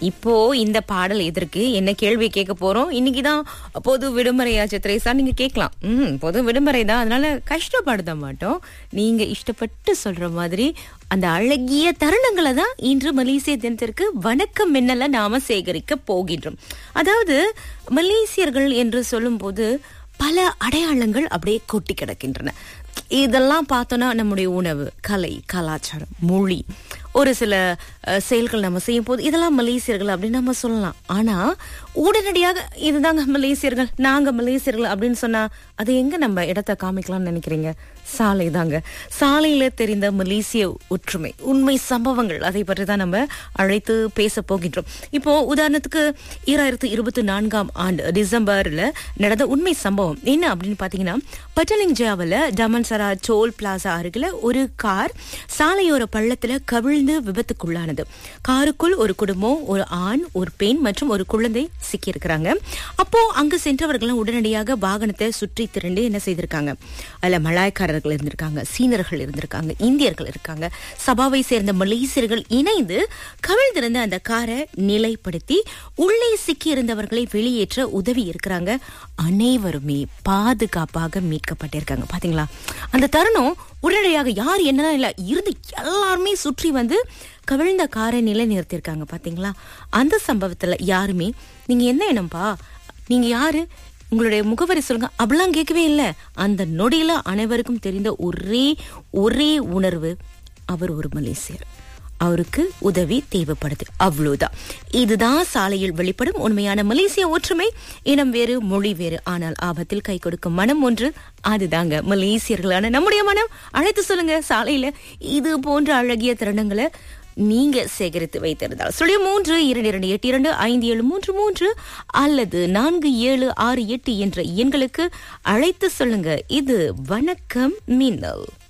இப்போ இந்த பாடல் எதற்கு என்ன கேள்வி கேட்க போறோம் இன்னைக்குதான் பொது விடுமுறையாச்சு திரேசா நீங்க கேட்கலாம் ம் பொது விடுமுறை தான் அதனால கஷ்டப்படுத்த மாட்டோம் நீங்க இஷ்டப்பட்டு சொல்ற மாதிரி அந்த அழகிய தருணங்களை தான் இன்று மலேசிய தினத்திற்கு வணக்கம் மின்னல நாம சேகரிக்க போகின்றோம் அதாவது மலேசியர்கள் என்று சொல்லும்போது பல அடையாளங்கள் அப்படியே கொட்டி கிடக்கின்றன இதெல்லாம் பார்த்தோன்னா நம்முடைய உணவு கலை கலாச்சாரம் மொழி ஒரு சில அஹ், செயல்கள் நம்ம செய்யும் போது இதெல்லாம் மலேசியர்கள் அப்படின்னு நம்ம சொல்லலாம் ஆனா உடனடியாக இதுதாங்க மலேசியர்கள் நாங்க மலேசியர்கள் அப்படின்னு சொன்னா அது எங்க நம்ம இடத்தை காமிக்கலாம்னு நினைக்கிறீங்க சாலை தாங்க சாலையில தெரிந்த மலேசிய ஒற்றுமை உண்மை சம்பவங்கள் அதை பற்றி தான் நம்ம அழைத்து பேச போகின்றோம் இப்போ உதாரணத்துக்கு ஈராயிரத்து இருபத்தி நான்காம் ஆண்டு டிசம்பர்ல நடந்த உண்மை சம்பவம் என்ன அப்படின்னு பாத்தீங்கன்னா பட்டலிங்ஜாவில் டமன்சரா டோல் பிளாசா அருகில ஒரு கார் சாலையோர பள்ளத்துல கவிழ்ந்து விபத்துக்குள்ளானது காருக்குள் ஒரு குடும்பம் ஒரு ஆண் ஒரு பெண் மற்றும் ஒரு குழந்தை சிக்கியிருக்கிறாங்க அப்போ அங்கு சென்றவர்களும் உடனடியாக வாகனத்தை சுற்றி திரண்டு என்ன செய்திருக்காங்க அதுல மலாய்க்காரர்கள் இருந்திருக்காங்க சீனர்கள் இருந்திருக்காங்க இந்தியர்கள் இருக்காங்க சபாவை சேர்ந்த மலேசியர்கள் இணைந்து கவிழ்ந்திருந்த அந்த காரை நிலைப்படுத்தி உள்ளே சிக்கி இருந்தவர்களை வெளியேற்ற உதவி இருக்கிறாங்க அனைவருமே பாதுகாப்பாக மீட்கப்பட்டிருக்காங்க பாத்தீங்களா அந்த தருணம் உடனடியாக யார் என்னதான் இல்ல இருந்து எல்லாருமே சுற்றி வந்து கவிழ்ந்த காரை நிலை நிறுத்தியிருக்காங்க பாத்தீங்களா அந்த சம்பவத்துல யாருமே நீங்க என்ன எண்ணம்பா நீங்க யாரு உங்களுடைய முகவரி சொல்லுங்க அப்படிலாம் கேட்கவே இல்லை அந்த நொடியில அனைவருக்கும் தெரிந்த ஒரே ஒரே உணர்வு அவர் ஒரு மலேசியர் அவருக்கு உதவி தேவைப்படுது அவ்வளவுதான் இதுதான் சாலையில் வெளிப்படும் உண்மையான மலேசிய ஒற்றுமை இனம் வேறு மொழி வேறு ஆனால் ஆபத்தில் கை கொடுக்கும் மனம் ஒன்று அதுதாங்க மலேசியர்களான நம்முடைய மனம் அழைத்து சொல்லுங்க சாலையில இது போன்ற அழகிய தருணங்களை நீங்க சேகரித்து வைத்திருந்தால் சுழிய மூன்று இரண்டு இரண்டு எட்டு இரண்டு ஐந்து ஏழு மூன்று மூன்று அல்லது நான்கு ஏழு ஆறு எட்டு என்ற எண்களுக்கு அழைத்து சொல்லுங்க இது வணக்கம் மின்னல்